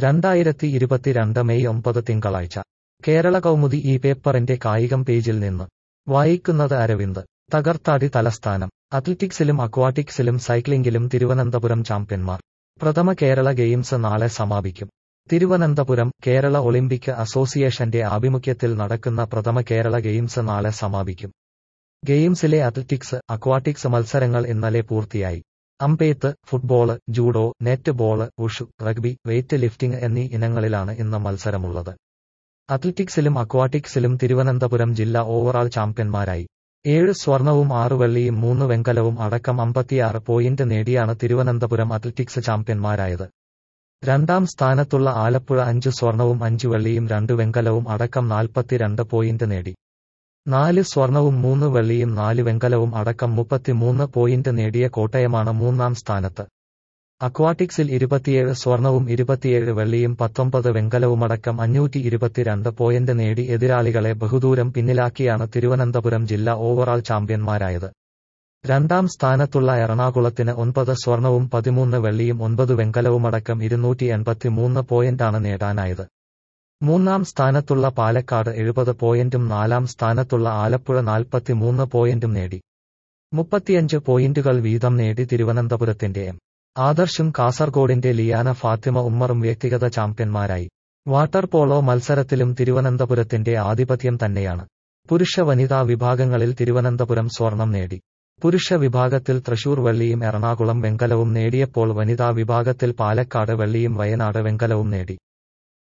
രണ്ടായിരത്തി ഇരുപത്തിരണ്ട് മെയ് ഒമ്പത് തിങ്കളാഴ്ച കേരള കൗമുദി ഈ പേപ്പറിന്റെ കായികം പേജിൽ നിന്ന് വായിക്കുന്നത് അരവിന്ദ് തകർത്താടി തലസ്ഥാനം അത്ലറ്റിക്സിലും അക്വാട്ടിക്സിലും സൈക്ലിംഗിലും തിരുവനന്തപുരം ചാമ്പ്യന്മാർ പ്രഥമ കേരള ഗെയിംസ് നാളെ സമാപിക്കും തിരുവനന്തപുരം കേരള ഒളിമ്പിക് അസോസിയേഷന്റെ ആഭിമുഖ്യത്തിൽ നടക്കുന്ന പ്രഥമ കേരള ഗെയിംസ് നാളെ സമാപിക്കും ഗെയിംസിലെ അത്ലറ്റിക്സ് അക്വാട്ടിക്സ് മത്സരങ്ങൾ ഇന്നലെ പൂർത്തിയായി അമ്പെയ്ത്ത് football judo netball wushu rugby weight lifting എന്നീ ഇനങ്ങളിലാണ് ഇന്ന് മത്സരമുള്ളത് അത്ലറ്റിക്സിലും അക്വാട്ടിക്സിലും തിരുവനന്തപുരം ജില്ല ഓവറാൾ ചാമ്പ്യന്മാരായി ഏഴ് സ്വർണവും ആറ് വെള്ളിയും മൂന്ന് വെങ്കലവും അടക്കം അമ്പത്തിയാറ് പോയിന്റ് നേടിയാണ് തിരുവനന്തപുരം അത്ലറ്റിക്സ് ചാമ്പ്യന്മാരായത് രണ്ടാം സ്ഥാനത്തുള്ള ആലപ്പുഴ അഞ്ച് സ്വർണവും അഞ്ച് വെള്ളിയും രണ്ട് വെങ്കലവും അടക്കം നാൽപ്പത്തിരണ്ട് പോയിന്റ് നേടി നാല് സ്വർണവും മൂന്ന് വെള്ളിയും നാല് വെങ്കലവും അടക്കം മുപ്പത്തിമൂന്ന് പോയിന്റ് നേടിയ കോട്ടയമാണ് മൂന്നാം സ്ഥാനത്ത് അക്വാട്ടിക്സിൽ ഇരുപത്തിയേഴ് സ്വർണവും ഇരുപത്തിയേഴ് വെള്ളിയും പത്തൊമ്പത് വെങ്കലവുമടക്കം അഞ്ഞൂറ്റി ഇരുപത്തിരണ്ട് പോയിന്റ് നേടി എതിരാളികളെ ബഹുദൂരം പിന്നിലാക്കിയാണ് തിരുവനന്തപുരം ജില്ല ഓവറാൾ ചാമ്പ്യന്മാരായത് രണ്ടാം സ്ഥാനത്തുള്ള എറണാകുളത്തിന് ഒൻപത് സ്വർണവും പതിമൂന്ന് വെള്ളിയും ഒൻപത് വെങ്കലവുമടക്കം ഇരുന്നൂറ്റി എൺപത്തിമൂന്ന് പോയിന്റാണ് നേടാനായത് മൂന്നാം സ്ഥാനത്തുള്ള പാലക്കാട് എഴുപത് പോയിന്റും നാലാം സ്ഥാനത്തുള്ള ആലപ്പുഴ നാൽപ്പത്തിമൂന്ന് പോയിന്റും നേടി മുപ്പത്തിയഞ്ച് പോയിന്റുകൾ വീതം നേടി തിരുവനന്തപുരത്തിന്റെ എം ആദർശും കാസർഗോഡിന്റെ ലിയാന ഫാത്തിമ ഉമ്മറും വ്യക്തിഗത ചാമ്പ്യന്മാരായി വാട്ടർ പോളോ മത്സരത്തിലും തിരുവനന്തപുരത്തിന്റെ ആധിപത്യം തന്നെയാണ് പുരുഷ വനിതാ വിഭാഗങ്ങളിൽ തിരുവനന്തപുരം സ്വർണം നേടി പുരുഷ വിഭാഗത്തിൽ തൃശൂർ വെള്ളിയും എറണാകുളം വെങ്കലവും നേടിയപ്പോൾ വനിതാ വിഭാഗത്തിൽ പാലക്കാട് വെള്ളിയും വയനാട് വെങ്കലവും നേടി